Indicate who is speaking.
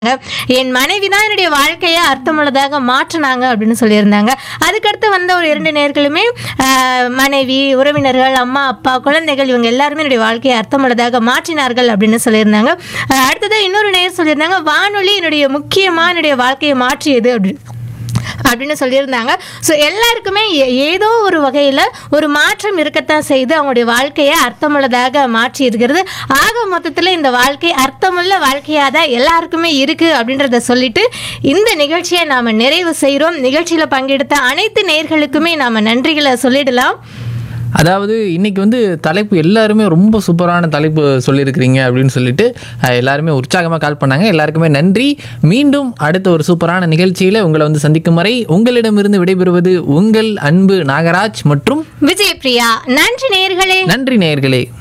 Speaker 1: என் மனைவி தான் என்னுடைய வாழ்க்கையை அர்த்தமுள்ளதாக மாற்றினாங்க அப்படின்னு சொல்லியிருந்தாங்க அதுக்கடுத்து வந்த ஒரு இரண்டு நேர்களுமே ஆஹ், மனைவி உறவினர்கள் அம்மா அப்பா குழந்தைகள் இவங்க எல்லாருமே என்னுடைய வாழ்க்கையை அர்த்தமுள்ளதாக மாற்றினார்கள் அப்படின்னு சொல்லியிருந்தாங்க ஆஹ், அடுத்தது இன்னொரு நேர் சொல்லியிருந்தாங்க வானொலி என்னுடைய முக்கியமாக என்னுடைய வாழ்க்கையை மாற்றியது அப்படின்னு அப்படின்னு சொல்லியிருந்தாங்க ஸோ எல்லாருக்குமே ஏ- ஏதோ ஒரு வகையில் ஒரு மாற்றம் இருக்கத்தான் செய்து அவங்களுடைய வாழ்க்கையை அர்த்தமுள்ளதாக மாற்றி இருக்கிறது ஆக மொத்தத்தில் இந்த வாழ்க்கை அர்த்தமுள்ள வாழ்க்கையாக தான் எல்லாருக்குமே இருக்குது அப்படின்றத சொல்லிட்டு இந்த நிகழ்ச்சியை நாம் நிறைவு செய்கிறோம் நிகழ்ச்சியில் பங்கெடுத்த அனைத்து நேர்களுக்குமே நாம் நன்றிகளை சொல்லிடலாம்
Speaker 2: அதாவது இன்னைக்கு வந்து தலைப்பு எல்லாருமே ரொம்ப சூப்பரான தலைப்பு சொல்லியிருக்கிறீங்க அப்படின்னு சொல்லிட்டு அஹ், எல்லாருமே உற்சாகமாக கால் பண்ணாங்க எல்லாருக்குமே நன்றி மீண்டும் அடுத்த ஒரு சூப்பரான நிகழ்ச்சியில் உங்களை வந்து சந்திக்கும் வரை உங்களிடமிருந்து விடைபெறுவது உங்கள் அன்பு நாகராஜ் மற்றும்
Speaker 1: விஜய் பிரியா நன்றி நேர்களே
Speaker 2: நன்றி நேயர்களே